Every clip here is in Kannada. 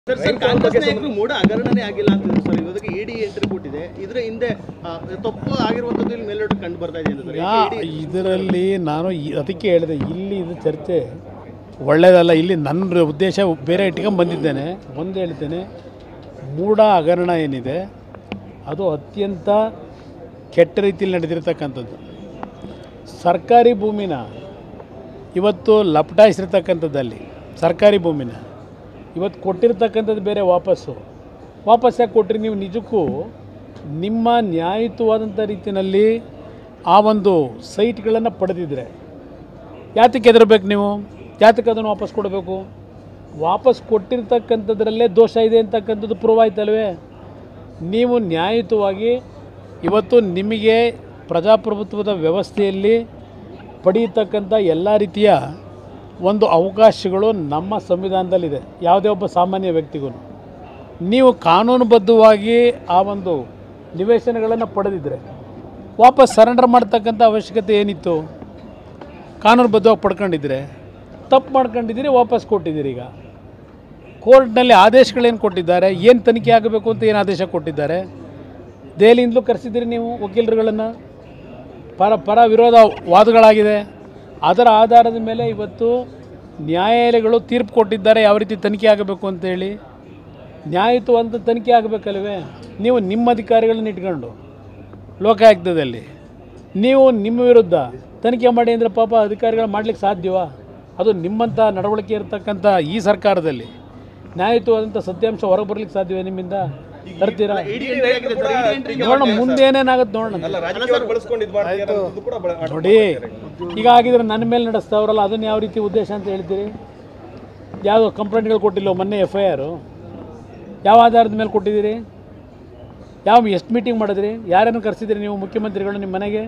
ಸರ್ ಸರ್ ಕಾಂಗ್ರೆಸ್ ನಾಯಕರು ಮೂಢ ಹಗರಣನೇ ಆಗಿಲ್ಲ ಅಂತಿದ್ರು ಸರ್ ಇವತ್ತಿಗೆ ಇಡಿ ಎಂಟ್ರಿ ಕೊಟ್ಟಿದೆ ಇದ್ರ ಹಿಂದೆ ಆ, ತಪ್ಪು ಆಗಿರುವಂತದ್ದು ಇಲ್ಲಿ ಮೇಲ್ನೋಟ ಕಂಡು ಬರ್ತಾ ಇದೆ ಅಂತ ಸರ್ ಯಾ ಇದರಲ್ಲಿ ನಾನು ಈ- ಅದಕ್ಕೆ ಹೇಳಿದೆ ಇಲ್ಲಿ ಇದು ಚರ್ಚೆ ಒಳ್ಳೆಯದಲ್ಲ ಇಲ್ಲಿ ನನ್ನ ಉದ್ದೇಶ ಬೇರೆ ಇಟ್ಕೊಂಡು ಬಂದಿದ್ದೇನೆ ಒಂದು ಹೇಳ್ತೇನೆ ಮೂಢ ಹಗರಣ ಏನಿದೆ ಅದು ಅತ್ಯಂತ ಕೆಟ್ಟ ರೀತಿಯಲ್ಲಿ ನಡೆದಿರ್ತಕ್ಕಂಥದ್ದು ಸರ್ಕಾರಿ ಭೂಮಿನ ಇವತ್ತು ಲಪಟಾಯಿಸಿರ್ತಕ್ಕಂಥದ್ದಲ್ಲಿ ಸರ್ಕಾರಿ ಭೂಮಿನ ಇವತ್ತು ಕೊಟ್ಟಿರ್ತಕ್ಕಂಥದ್ದು ಬೇರೆ ವಾಪಸ್ಸು ವಾಪಸ್ ಯಾಕೆ ಕೊಟ್ರಿ ನೀವು ನಿಜಕ್ಕೂ ನಿಮ್ಮ ನ್ಯಾಯಯುತವಾದಂಥ ರೀತಿಯಲ್ಲಿ ಆ ಒಂದು ಸೈಟ್ಗಳನ್ನು ಪಡೆದಿದ್ರೆ ಯಾತಕ್ಕೆ ಹೆದರ್ಬೇಕು ನೀವು ಯಾತಕ್ಕೆ ಅದನ್ನು ವಾಪಸ್ ಕೊಡಬೇಕು ವಾಪಸ್ ಕೊಟ್ಟಿರ್ತಕ್ಕಂಥದ್ರಲ್ಲೇ ದೋಷ ಇದೆ ಅಂತಕ್ಕಂಥದ್ದು ಪ್ರೂವ್ ಆಯ್ತಲ್ವೇ ನೀವು ನ್ಯಾಯಯುತವಾಗಿ ಇವತ್ತು ನಿಮಗೆ ಪ್ರಜಾಪ್ರಭುತ್ವದ ವ್ಯವಸ್ಥೆಯಲ್ಲಿ ಪಡೆಯತಕ್ಕಂಥ ಎಲ್ಲ ರೀತಿಯ ಒಂದು ಅವಕಾಶಗಳು ನಮ್ಮ ಸಂವಿಧಾನದಲ್ಲಿದೆ ಯಾವುದೇ ಒಬ್ಬ ಸಾಮಾನ್ಯ ವ್ಯಕ್ತಿಗೂ ನೀವು ಕಾನೂನುಬದ್ಧವಾಗಿ ಆ ಒಂದು ನಿವೇಶನಗಳನ್ನು ಪಡೆದಿದ್ದರೆ ವಾಪಸ್ ಸರೆಂಡರ್ ಮಾಡ್ತಕ್ಕಂಥ ಅವಶ್ಯಕತೆ ಏನಿತ್ತು ಕಾನೂನುಬದ್ಧವಾಗಿ ಪಡ್ಕೊಂಡಿದ್ರೆ ತಪ್ಪು ಮಾಡ್ಕೊಂಡಿದ್ದೀರಿ ವಾಪಸ್ ಕೊಟ್ಟಿದ್ದೀರಿ ಈಗ ಕೋರ್ಟ್ನಲ್ಲಿ ಆದೇಶಗಳೇನು ಕೊಟ್ಟಿದ್ದಾರೆ ಏನು ತನಿಖೆ ಆಗಬೇಕು ಅಂತ ಏನು ಆದೇಶ ಕೊಟ್ಟಿದ್ದಾರೆ ದೆಹಲಿಯಿಂದಲೂ ಕರೆಸಿದ್ದೀರಿ ನೀವು ವಕೀಲರುಗಳನ್ನು ಪರ ಪರ ವಿರೋಧ ವಾದಗಳಾಗಿದೆ ಅದರ ಆಧಾರದ ಮೇಲೆ ಇವತ್ತು ನ್ಯಾಯಾಲಯಗಳು ತೀರ್ಪು ಕೊಟ್ಟಿದ್ದಾರೆ ಯಾವ ರೀತಿ ತನಿಖೆ ಆಗಬೇಕು ಅಂತೇಳಿ ನ್ಯಾಯಯುತವಾದಂಥ ತನಿಖೆ ಆಗಬೇಕಲ್ವೇ ನೀವು ನಿಮ್ಮ ಅಧಿಕಾರಿಗಳನ್ನ ಇಟ್ಕೊಂಡು ಲೋಕಾಯುಕ್ತದಲ್ಲಿ ನೀವು ನಿಮ್ಮ ವಿರುದ್ಧ ತನಿಖೆ ಮಾಡಿ ಅಂದರೆ ಪಾಪ ಅಧಿಕಾರಿಗಳು ಮಾಡ್ಲಿಕ್ಕೆ ಸಾಧ್ಯವಾ ಅದು ನಿಮ್ಮಂಥ ನಡವಳಿಕೆ ಇರತಕ್ಕಂಥ ಈ ಸರ್ಕಾರದಲ್ಲಿ ನ್ಯಾಯಯುತವಾದಂಥ ಸತ್ಯಾಂಶ ಹೊರಗೆ ಬರ್ಲಿಕ್ಕೆ ಸಾಧ್ಯವೇ ನಿಮ್ಮಿಂದ ತರ್ತೀರಾ ಇಡಿ ಎಂಟ್ರಿ ಆಗಿದೆ ಸರ್ ಇಡಿ ಎಂಟ್ರಿ ನೋಡೋಣ ಮುಂದೆ ಏನೇನಾಗುತ್ತೆ ನೋಡೋಣ ರಾಜಕೀಯವಾಗಿ ಬಳಸ್ಕೊಂಡು ಇದು ಮಾಡ್ತೀರಾ ಅನ್ನೋದು ಕೂಡ ಬಳ- ನೋಡಿ ಈಗ ಆಗಿದ್ರೆ ನನ್ನ ಮೇಲೆ ನಡೆಸ್ತಾವ್ರಲ್ಲ ಅದನ್ನು ಯಾವ ರೀತಿ ಉದ್ದೇಶ ಅಂತ ಹೇಳ್ತೀರಿ ಯಾವುದೋ ಕಂಪ್ಲೇಂಟ್ಗಳು ಕೊಟ್ಟಿಲ್ಲ ಮೊನ್ನೆ ಎಫ್ ಐ ಆರು ಯಾವ ಆಧಾರದ ಮೇಲೆ ಕೊಟ್ಟಿದ್ದೀರಿ ಯಾವ ಎಷ್ಟು ಮೀಟಿಂಗ್ ಮಾಡಿದ್ರಿ ಯಾರನ್ನು ಕರೆಸಿದ್ರಿ ನೀವು ಮುಖ್ಯಮಂತ್ರಿಗಳು ನಿಮ್ಮ ಮನೆಗೆ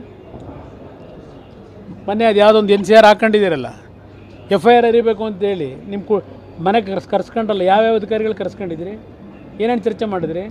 ಮೊನ್ನೆ ಅದು ಯಾವುದೊಂದು ಎನ್ ಸಿ ಆರ್ ಹಾಕ್ಕೊಂಡಿದ್ದೀರಲ್ಲ ಎಫ್ ಐ ಆರ್ ಅರಿಬೇಕು ಅಂತೇಳಿ ನಿಮ್ಮ ಕು ಮನೆಗೆ ಕರ್ಸ್ ಕರ್ಸ್ಕೊಂಡಲ್ಲ ಯಾವ್ಯಾವ ಅಧಿಕಾರಿಗಳು ಕರ್ಸ್ಕೊಂಡಿದ್ದೀರಿ ಏನೇನು ಚರ್ಚೆ ಮಾಡಿದ್ರಿ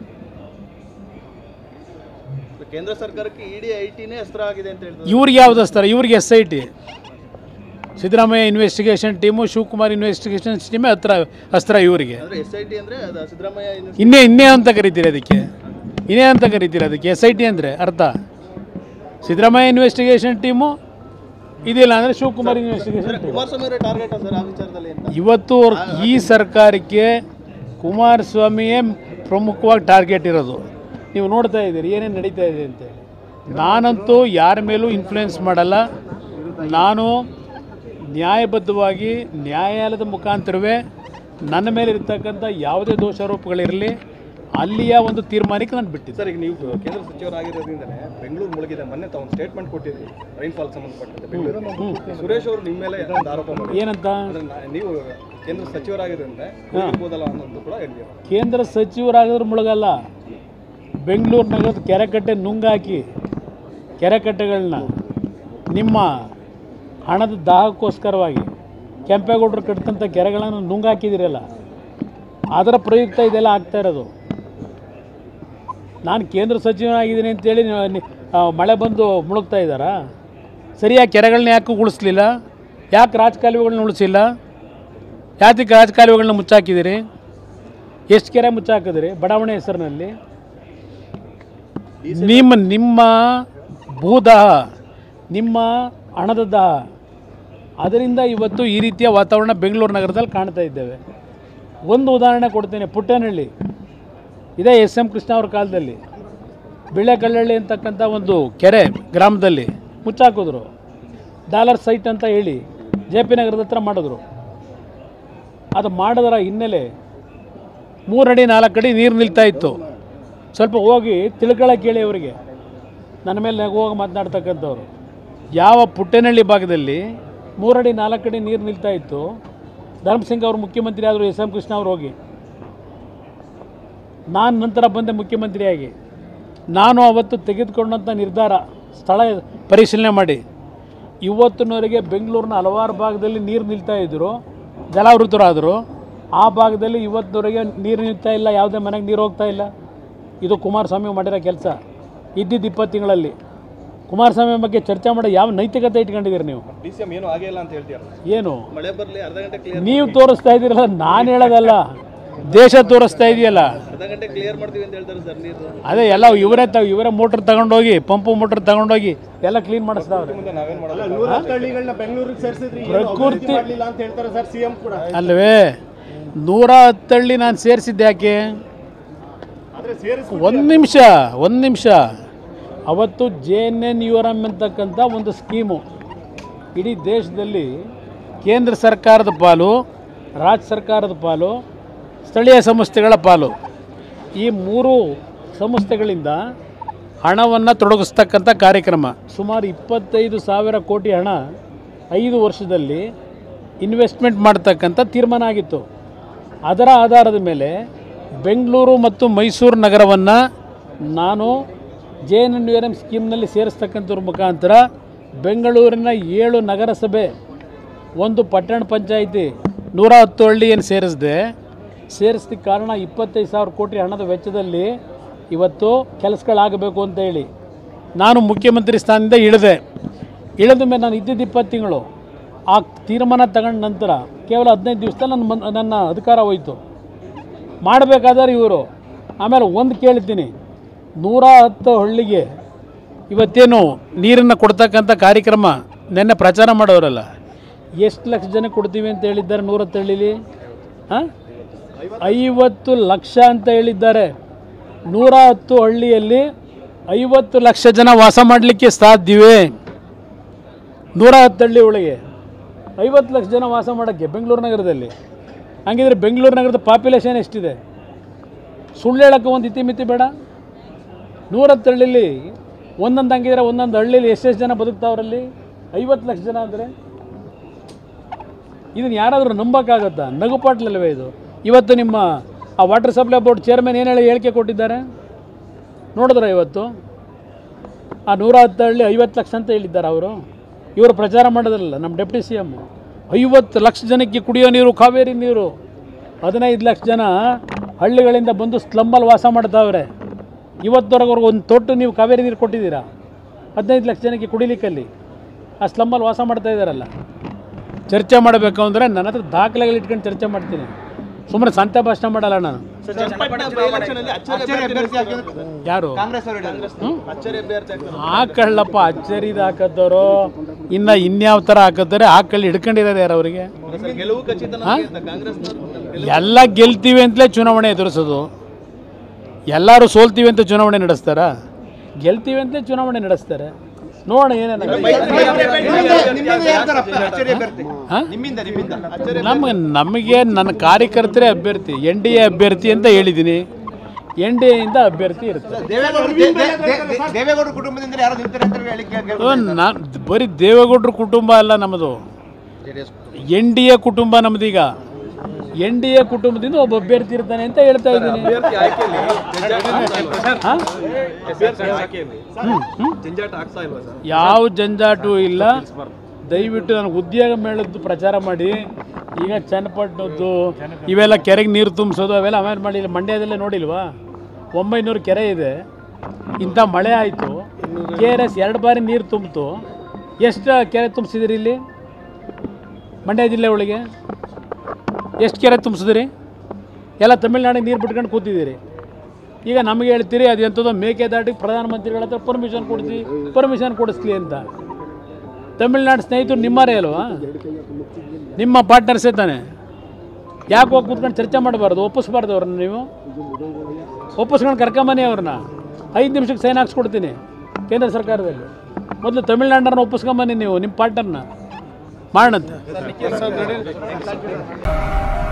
ಕೇಂದ್ರ ಸರ್ಕಾರಕ್ಕೆ ಇಡಿ ಐಟಿನೇ ಅಸ್ತ್ರ ಆಗಿದೆ ಅಂತ ಹೇಳ್ತಾರೆ ಇವ್ರಿಗೆ ಯಾವ್ದು ಹಚ್ತಾರೆ ಇವ್ರಿಗೆ S I T Siddaramaiah investigation team Shivakumar investigation ಟೀಮೇ ಹತ್ರ ಅಸ್ತ್ರ ಇವರಿಗೆ ಅಂದ್ರೆ ಎಸ್ ಐ ಟಿ ಅಂದ್ರೆ ಅದು ಸಿದ್ದರಾಮಯ್ಯ ಯೂನಿವರ್ಸಿಟಿ ಇನ್ನೇ ಇನ್ನೇ ಅಂತ ಕರಿತೀರಿ ಅದಕ್ಕೆ ಇನ್ನೇ ಅಂತ ಕರಿತೀರಿ ಅದಕ್ಕೆ ಎಸ್ ಐ ಟಿ ಅಂದರೆ ಅರ್ಥ ಸಿದ್ದರಾಮಯ್ಯ ಇನ್ವೆಸ್ಟಿಗೇಷನ್ ಟೀಮು ಇದಿಲ್ಲ ಅಂದರೆ ಶಿವಕುಮಾರ್ ಇನ್ವೆಸ್ಟಿಗೇಷನ್ ಟೀಮ್ ಕುಮಾರಸ್ವಾಮಿ ಅವರ ಟಾರ್ಗೆಟ್ ಸರ್ ಆ ವಿಚಾರದಲ್ಲಿ ಅಂತ ಇವತ್ತು ಅವ್ರ- ಈ ಸರ್ಕಾರಕ್ಕೆ ಕುಮಾರಸ್ವಾಮಿಯೇ ಪ್ರಮುಖವಾಗಿ ಟಾರ್ಗೆಟ್ ಇರೋದು ನೀವು ನೋಡ್ತಾ ಇದ್ದೀರಿ ಏನೇನು ನಡೀತಾ ಇದೆ ಅಂತೇಳಿ ನಾನಂತೂ ಯಾರ ಮೇಲೂ ಇನ್ಫ್ಲುಯೆನ್ಸ್ ಮಾಡಲ್ಲ ನಾನು ನ್ಯಾಯಬದ್ಧವಾಗಿ ನ್ಯಾಯಾಲಯದ ಮುಖಾಂತರವೇ ನನ್ನ ಮೇಲೆ ಇರ್ತಕ್ಕಂಥ ಯಾವುದೇ ದೋಷಾರೋಪಗಳಿರಲಿ ಅಲ್ಲಿಯ ಒಂದು ತೀರ್ಮಾನಕ್ಕೆ ನಾನು ಬಿಟ್ಟಿದ್ದೆ ಸರ್ ಈಗ ನೀವು ಕೇಂದ್ರ ಸಚಿವರಾಗಿರೋದ್ರಿಂದಲೇ ಬೆಂಗಳೂರು ಮುಳುಗಿದೆ ಮೊನ್ನೆ ತಾವು ಒಂದು ಸ್ಟೇಟ್ಮೆಂಟ್ ಕೊಟ್ಟಿದ್ರಿ ರೈನ್ಫಾಲ್ ಸಂಬಂಧಪಟ್ಟಂತೆ ಬೆಂಗಳೂರು ಸುರೇಶ್ ಅವರು ನಿಮ್ಮ ಮೇಲೆ ಒಂದು ಆರೋಪ ಮಾಡಿ ಏನಂತ ಅಂದ್ರೆ ನಾ- ನೀವು ಕೇಂದ್ರ ಸಚಿವರಾಗಿರೋದ್ರಿಂದ ಮುಳುಗಿರ್ಬೋದಲ್ಲ ಅನ್ನೋದು ಕೂಡ ಹೇಳಿದ್ರು ಕೇಂದ್ರ ಸಚಿವರಾಗಿದ್ರೆ ಮುಳುಗಲ್ಲ ಬೆಂಗಳೂರು ನಗರದ ಕೆರೆಕಟ್ಟೆ ನುಂಗಾಕಿ ಕೆರೆಕಟ್ಟೆಗಳನ್ನ ನಿಮ್ಮ ಹಣದ ದಾಹಕ್ಕೋಸ್ಕರವಾಗಿ ಕೆಂಪೇಗೌಡರು ಕಟ್ಟಿದಂಥ ಕೆರೆಗಳನ್ನು ನುಂಗಾಕಿದಿರಲ್ಲ ಅದರ ಪ್ರಯುಕ್ತ ಇದೆಲ್ಲ ಆಗ್ತಾ ಇರೋದು ನಾನು ಕೇಂದ್ರ ಸಚಿವನಾಗಿದ್ದೀನಿ ಅಂತೇಳಿ ನ- ನಿ- ಆ, ಮಳೆ ಬಂದು ಮುಳುಗ್ತಾ ಇದ್ದಾರಾ ಸರಿಯಾಗಿ ಕೆರೆಗಳನ್ನ ಯಾಕೆ ಉಳಿಸ್ಲಿಲ್ಲ ಯಾಕೆ ರಾಜಕಾಲುವೆಗಳನ್ನ ಉಳಿಸಿಲ್ಲ ಯಾತಕ್ಕೆ ರಾಜಕಾಲುವೆಗಳನ್ನ ಮುಚ್ಚಾಕಿದ್ದೀರಿ ಎಷ್ಟು ಕೆರೆ ಮುಚ್ಚಾಕಿದ್ರಿ ಬಡಾವಣೆ ಹೆಸರಿನಲ್ಲಿ ನಿಮ್ಮ ನಿಮ್ಮ ಭೂದಾಹ ನಿಮ್ಮ ಹಣದ ದಾಹ ಅದರಿಂದ ಇವತ್ತು ಈ ರೀತಿಯ ವಾತಾವರಣ ಬೆಂಗಳೂರು ನಗರದಲ್ಲಿ ಕಾಣ್ತಾ ಇದ್ದೇವೆ ಒಂದು ಉದಾಹರಣೆ ಕೊಡ್ತೇನೆ ಪುಟ್ಟನಹಳ್ಳಿ ಇದೇ ಎಸ್ ಎಂ ಕೃಷ್ಣ ಅವ್ರ ಕಾಲದಲ್ಲಿ ಬಿಳೆಕಳ್ಳಹಳ್ಳಿ ಅಂತಕ್ಕಂಥ ಒಂದು ಕೆರೆ ಗ್ರಾಮದಲ್ಲಿ ಮುಚ್ಚಾಕಿದ್ರು ಡಾಲರ್ ಸೈಟ್ ಅಂತ ಹೇಳಿ ಜೆ ಪಿ ನಗರದ ಹತ್ರ ಮಾಡಿದ್ರು ಅದು ಮಾಡೋದರ ಹಿನ್ನೆಲೆ ಮೂರಡಿ ನಾಲ್ಕು ಅಡಿ ನೀರು ನಿಲ್ತಾ ಇತ್ತು ಸ್ವಲ್ಪ ಹೋಗಿ ತಿಳ್ಕೊಳಕ್ಕೆ ಹೇಳಿ ಅವರಿಗೆ ನನ್ನ ಮೇಲೆ ಹೋಗಿ ಮಾತನಾಡ್ತಕ್ಕಂಥವ್ರು ಯಾವ ಪುಟ್ಟೇನಹಳ್ಳಿ ಭಾಗದಲ್ಲಿ ಮೂರಡಿ ನಾಲ್ಕು ಅಡಿ ನೀರು ನಿಲ್ತಾ ಇತ್ತು ಧರ್ಮಸಿಂಗ್ ಅವರು ಮುಖ್ಯಮಂತ್ರಿ ಆದರು ಎಸ್ ಎಂ ಕೃಷ್ಣ ಅವರು ಹೋಗಿ ನಾನು ನಂತರ ಬಂದೆ ಮುಖ್ಯಮಂತ್ರಿಯಾಗಿ ನಾನು ಅವತ್ತು ತೆಗೆದುಕೊಂಡಂಥ ನಿರ್ಧಾರ ಸ್ಥಳ ಪರಿಶೀಲನೆ ಮಾಡಿ ಇವತ್ತಿನವರೆಗೆ ಬೆಂಗಳೂರಿನ ಹಲವಾರು ಭಾಗದಲ್ಲಿ ನೀರು ನಿಲ್ತಾ ಇದ್ದರು ಜಲಾವೃತರಾದರು ಆ ಭಾಗದಲ್ಲಿ ಇವತ್ತಿನವರೆಗೆ ನೀರು ನಿಲ್ತಾ ಇಲ್ಲ ಯಾವುದೇ ಮನೆಗೆ ನೀರು ಹೋಗ್ತಾ ಇಲ್ಲ ಇದು ಕುಮಾರಸ್ವಾಮಿ ಮಾಡಿರೋ ಕೆಲಸ ಇದ್ದಿದ್ದು ಇಪ್ಪತ್ತು ತಿಂಗಳಲ್ಲಿ ಕುಮಾರಸ್ವಾಮಿ ಬಗ್ಗೆ ಚರ್ಚೆ ಮಾಡೋ ಯಾವ ನೈತಿಕತೆ ಇಟ್ಕೊಂಡಿದ್ದೀರಿ ನೀವು ಡಿ ಸಿ ಎಂ ಏನೂ ಆಗೇ ಇಲ್ಲ ಅಂತ ಹೇಳ್ತೀರಲ್ಲ ಏನು ಮಳೆ ಬರ್ಲಿ ಅರ್ಧ ಗಂಟೆ ಕ್ಲಿಯರ್ ನೀವು ತೋರಿಸ್ತಾ ಇದ್ದೀರಲ್ಲ ನಾನು ಹೇಳೋದಲ್ಲ ದೇಶ ತೋರಿಸ್ತಾ ಇದೆಯಲ್ಲ ಅರ್ಧ ಗಂಟೆ ಕ್ಲಿಯರ್ ಮಾಡ್ತೀವಿ ಅಂತ ಹೇಳ್ತಾರೆ ಸರ್ ನೀರು ಅದೇ ಎಲ್ಲ ಇವರೇ ತ ಇವರೇ ಮೋಟ್ರ್ ತಗೊಂಡೋಗಿ ಪಂಪು ಮೋಟ್ರ್ ತಗೊಂಡೋಗಿ ಎಲ್ಲ ಕ್ಲೀನ್ ಮಾಡಿಸ್ತಾವ್ರೆ ಮುಂದೆ ನಾವೇನ್ ಮಾಡೋದು ನೂರ ಹಳ್ಳಿಗಳನ್ನ ಬೆಂಗಳೂರಿಗೆ ಸೇರಿಸಿದ್ರಿ ಪ್ರಕೃತಿ ಮಾಡಲಿಲ್ಲ ಅಂತ ಹೇಳ್ತಾರೆ ಸರ್ ಸಿಎಂ ಕೂಡ ಅಲ್ವೇ ನೂರ ಹತ್ತಳ್ಳಿ ನಾನು ಸೇರಿಸಿದ್ದೆ ಯಾಕೆ ಆದ್ರೆ ಸೇರಿಸಿ ಒಂದು ನಿಮಿಷ ಒಂದು ನಿಮಿಷ ಅವತ್ತು J N N U R M ಅಂತಕ್ಕಂಥ ಒಂದು ಸ್ಕೀಮು ಇಡೀ ದೇಶದಲ್ಲಿ ಕೇಂದ್ರ ಸರ್ಕಾರದ ಪಾಲು ರಾಜ್ಯ ಸರ್ಕಾರದ ಪಾಲು ಸ್ಥಳೀಯ ಸಂಸ್ಥೆಗಳ ಪಾಲು ಈ ಮೂರು ಸಂಸ್ಥೆಗಳಿಂದ ಹಣವನ್ನು ತೊಡಗಿಸ್ತಕ್ಕಂಥ ಕಾರ್ಯಕ್ರಮ ಸುಮಾರು ಇಪ್ಪತ್ತೈದು ಸಾವಿರ ಕೋಟಿ ಹಣ ಐದು ವರ್ಷದಲ್ಲಿ ಇನ್ವೆಸ್ಟ್ಮೆಂಟ್ ಮಾಡ್ತಕ್ಕಂಥ ತೀರ್ಮಾನ ಆಗಿತ್ತು ಅದರ ಆಧಾರದ ಮೇಲೆ ಬೆಂಗಳೂರು ಮತ್ತು ಮೈಸೂರು ನಗರವನ್ನು ನಾನು J N N U R M ಸ್ಕೀಮ್ನಲ್ಲಿ ಸೇರಿಸ್ತಕ್ಕಂಥವ್ರ ಮುಖಾಂತರ ಬೆಂಗಳೂರಿನ ಏಳು ನಗರಸಭೆ ಒಂದು ಪಟ್ಟಣ ಪಂಚಾಯಿತಿ ನೂರ ಹತ್ತು ಹಳ್ಳಿ ಏನು ಸೇರಿಸಿದೆ ಸೇರಿಸ್ಲಿಕ್ಕೆ ಕಾರಣ ಇಪ್ಪತ್ತೈದು ಸಾವಿರ ಕೋಟಿ ಹಣದ ವೆಚ್ಚದಲ್ಲಿ ಇವತ್ತು ಕೆಲಸಗಳಾಗಬೇಕು ಅಂತ ಹೇಳಿ ನಾನು ಮುಖ್ಯಮಂತ್ರಿ ಸ್ಥಾನದಿಂದ ಇಳಿದೆ ಇಳಿದ ಮೇಲೆ ನಾನು ಇದ್ದಿದ್ದು ಇಪ್ಪತ್ತು ತಿಂಗಳು ಆ ತೀರ್ಮಾನ ತಗೊಂಡ ನಂತರ ಕೇವಲ ಹದಿನೈದು ದಿವಸದಲ್ಲಿ ನನ್ನ ಮನ್ ನನ್ನ ಅಧಿಕಾರ ಹೋಯಿತು ಮಾಡಬೇಕಾದ್ರೆ ಇವರು ಆಮೇಲೆ ಒಂದು ಕೇಳ್ತೀನಿ ನೂರ ಹತ್ತು ಹಳ್ಳಿಗೆ ಇವತ್ತೇನು ನೀರನ್ನು ಕೊಡ್ತಕ್ಕಂಥ ಕಾರ್ಯಕ್ರಮ ನಿನ್ನೆ ಪ್ರಚಾರ ಮಾಡೋರಲ್ಲ ಎಷ್ಟು ಲಕ್ಷ ಜನ ಕೊಡ್ತೀವಿ ಅಂತ ಹೇಳಿದ್ದಾರೆ ನೂರತ್ತು ಹಳ್ಳಿಲಿ ಹಾಂ ಐವತ್ತು ಲಕ್ಷ ಅಂತ ಹೇಳಿದ್ದಾರೆ ನೂರ ಹತ್ತು ಹಳ್ಳಿಯಲ್ಲಿ ಐವತ್ತು ಲಕ್ಷ ಜನ ವಾಸ ಮಾಡಲಿಕ್ಕೆ ಸಾಧ್ಯವೇ ನೂರ ಹತ್ತು ಹಳ್ಳಿ ಒಳಗೆ ಐವತ್ತು ಲಕ್ಷ ಜನ ವಾಸ ಮಾಡೋಕ್ಕೆ ಬೆಂಗಳೂರು ನಗರದಲ್ಲಿ ಹಂಗಿದ್ರೆ ಬೆಂಗಳೂರು ನಗರದ ಪಾಪ್ಯುಲೇಷನ್ ಎಷ್ಟಿದೆ ಸುಳ್ಳು ಹೇಳೋಕ್ಕೆ ಒಂದು ಇತಿಮಿತಿ ಬೇಡ ನೂರತ್ತು ಹಳ್ಳಿಲಿ ಒಂದೊಂದು ಹಂಗಿದ್ರೆ ಒಂದೊಂದು ಹಳ್ಳಿಲಿ ಎಷ್ಟೆಷ್ಟು ಜನ ಬದುಕ್ತಾವ್ರಲ್ಲಿ ಐವತ್ತು ಲಕ್ಷ ಜನ ಅಂದರೆ ಇದನ್ನು ಯಾರಾದರೂ ನಂಬೋಕ್ಕಾಗತ್ತಾ ನಗುಪಾಟ್ಲಲ್ವೇ ಇದು ಇವತ್ತು ನಿಮ್ಮ ಆ ವಾಟರ್ ಸಪ್ಲೈ ಬೋರ್ಡ್ ಚೇರ್ಮನ್ ಏನು ಹೇಳಿ ಹೇಳಿಕೆ ಕೊಟ್ಟಿದ್ದಾರೆ ನೋಡಿದ್ರ ಇವತ್ತು ಆ ನೂರ ಹತ್ತು ಹಳ್ಳಿ ಐವತ್ತು ಲಕ್ಷ ಅಂತ ಹೇಳಿದ್ದಾರೆ ಅವರು ಇವರು ಪ್ರಚಾರ ಮಾಡೋದಿಲ್ಲ ನಮ್ಮ ಡೆಪ್ಟಿ ಸಿ ಎಮ್ ಐವತ್ತು ಲಕ್ಷ ಜನಕ್ಕೆ ಕುಡಿಯೋ ನೀರು ಕಾವೇರಿ ನೀರು ಹದಿನೈದು ಲಕ್ಷ ಜನ ಹಳ್ಳಿಗಳಿಂದ ಬಂದು ಸ್ಲಮ್ಮಲ್ಲಿ ವಾಸ ಮಾಡ್ತಾವ್ರೆ ಇವತ್ತವರೆಗೂ ಒಂದು ತೊಟ್ಟು ನೀವು ಕಾವೇರಿ ನೀರು ಕೊಟ್ಟಿದ್ದೀರಾ ಹದಿನೈದು ಲಕ್ಷ ಜನಕ್ಕೆ ಕುಡಿಲಿಕ್ಕಲ್ಲಿ ಆ ಸ್ಲಮ್ಮಲ್ಲಿ ವಾಸ ಮಾಡ್ತಾ ಇದ್ದಾರಲ್ಲ ಚರ್ಚೆ ಮಾಡಬೇಕು ಅಂದರೆ ನನ್ನ ಹತ್ರ ದಾಖಲೆಗಳು ಇಟ್ಕೊಂಡು ಚರ್ಚೆ ಮಾಡ್ತೀನಿ ಸುಮ್ಮನೆ ಸಂತೆ ಭಾಷಣ ಮಾಡಲ್ಲ ನಾನು ಸರ್ ಚನ್ನಪಟ್ಟಣ ಬೈ ಎಲೆಕ್ಷನ್ ಅಲ್ಲಿ ಅಚ್ಚರಿ ಅಭ್ಯರ್ಥಿ ಆಗಿರ್ತಾರೆ. ಯಾರು ಕಾಂಗ್ರೆಸ್ ಅವರು ಅಚ್ಚರಿ ಅಭ್ಯರ್ಥಿ ಆಗ್ತಾರೆ ಹಾಕಳ್ಳಪ್ಪ ಅಚ್ಚರಿದ ಹಾಕತ್ತವರು ಇನ್ನು ಇನ್ಯಾವ ಥರ ಹಾಕತ್ತಾರೆ ಹಾಕಳ್ಳಿ ಹಿಡ್ಕೊಂಡಿರೋದು ಯಾರು ಅವರಿಗೆ ಸರ್, ಗೆಲುವು ಖಚಿತ ಕಾಂಗ್ರೆಸ್ ಎಲ್ಲ ಗೆಲ್ತೀವಿ ಅಂತಲೇ ಚುನಾವಣೆ ಎದುರಿಸೋದು ಎಲ್ಲರೂ ಸೋಲ್ತೀವಿ ಅಂತ ಚುನಾವಣೆ ನಡೆಸ್ತಾರಾ ಗೆಲ್ತೀವಿ ಅಂತಲೇ ಚುನಾವಣೆ ನಡೆಸ್ತಾರೆ ನೋಡೋಣ ಏನೇನಾಗುತ್ತೆ ಹಾಂ ನಮಗೆ ನಮಗೆ ನನ್ನ ಕಾರ್ಯಕರ್ತರೇ ಅಭ್ಯರ್ಥಿ ಎನ್ ಡಿ ಎ ಅಭ್ಯರ್ಥಿ ಅಂತ ಹೇಳಿದ್ದೀನಿ ಎನ್ ಡಿ ಎಯಿಂದ ಅಭ್ಯರ್ಥಿ ಇರುತ್ತೆ ದೇವೇಗೌಡರ ಕುಟುಂಬದಿಂದ ಯಾರು ನಿಲ್ತಾರೆ ಅಂತ ಹೇಳಿಕೆ ನಾನು ಬರೀ ದೇವೇಗೌಡರ ಕುಟುಂಬ ಅಲ್ಲ ನಮ್ಮದು ಎನ್ ಡಿ ಎ ಕುಟುಂಬ ನಮ್ಮದೀಗ ಎನ್ ಡಿ ಎ ಕುಟುಂಬದಿಂದ ಒಬ್ಬ ಅಭ್ಯರ್ಥಿ ಇರ್ತಾನೆ ಅಂತ ಹೇಳ್ತಾ ಇದ್ದೀನಿ ಅಭ್ಯರ್ಥಿ ಆಯ್ಕೆಯಲ್ಲಿ ಜಂಜಾಟ ಆಗ್ತಾ ಇಲ್ವಾ ಸರ್? ಹಾಂ ಅಭ್ಯರ್ಥಿ ಆಯ್ಕೆಯಲ್ಲಿ ಜಂಜಾಟ ಆಗ್ತಾ ಇಲ್ವಾ ಸರ್ ಯಾವ ಜಂಜಾಟು ಇಲ್ಲ ದಯವಿಟ್ಟು ನನಗೆ ಉದ್ಯೋಗ ಮೇಳದ್ದು ಪ್ರಚಾರ ಮಾಡಿ ಈಗ ಚನ್ನಪಟ್ಟಣದ್ದು ಇವೆಲ್ಲ ಕೆರೆಗೆ ನೀರು ತುಂಬಿಸೋದು ಅವೆಲ್ಲ ಆಮೇಲೆ ಮಾಡಿ ಇಲ್ಲಿ ಮಂಡ್ಯದಲ್ಲೇ ನೋಡಿಲ್ವಾ ಒಂಬೈನೂರು ಕೆರೆ ಇದೆ ಇಂಥ ಮಳೆ ಆಯಿತು ಕೆ ಆರ್ ಎಸ್ ಎರಡು ಬಾರಿ ನೀರು ತುಂಬಿತು ಎಷ್ಟು ಕೆರೆ ತುಂಬಿಸಿದಿರಿ ಇಲ್ಲಿ ಮಂಡ್ಯ ಜಿಲ್ಲೆ ಒಳಗೆ ಎಷ್ಟು ಕೆರೆ ತುಂಬಿಸಿದಿರಿ ಎಲ್ಲ ತಮಿಳ್ನಾಡಿಗೆ ನೀರು ಬಿಟ್ಕೊಂಡು ಕೂತಿದ್ದೀರಿ ಈಗ ನಮಗೆ ಹೇಳ್ತೀರಿ ಅದು ಎಂಥದೋ ಮೇಕೆದಾಟಿಗೆ ಪ್ರಧಾನಮಂತ್ರಿಗಳ ಹತ್ರ ಪರ್ಮಿಷನ್ ಕೊಡಿಸಿ ಪರ್ಮಿಷನ್ ಕೊಡಿಸ್ಲಿ ಅಂತ ತಮಿಳ್ನಾಡು ಸ್ನೇಹಿತರು ನಿಮ್ಮರೇ ಅಲ್ವಾ ನಿಮ್ಮ ಪಾರ್ಟ್ನರ್ಸೇ ತಾನೆ ಯಾಕೆ ಹೋಗಿ ಕೂತ್ಕೊಂಡು ಚರ್ಚೆ ಮಾಡಬಾರ್ದು ಒಪ್ಪಿಸ್ಬಾರ್ದು ಅವ್ರನ್ನ ನೀವು ಒಪ್ಪಿಸ್ಕೊಂಡು ಕರ್ಕೊಂಬನ್ನಿ ಅವ್ರನ್ನ ಐದು ನಿಮಿಷಕ್ಕೆ ಸೈನ್ ಹಾಕ್ಸ್ಕೊಡ್ತೀನಿ ಕೇಂದ್ರ ಸರ್ಕಾರದಲ್ಲಿ ಮೊದಲು ತಮಿಳ್ನಾಡನ್ನ ಒಪ್ಪಿಸ್ಕೊಂಬನ್ನಿ ನೀವು ನಿಮ್ಮ ಪಾರ್ಟ್ನರ್ನ ಮಾಡೋಣಂತೆ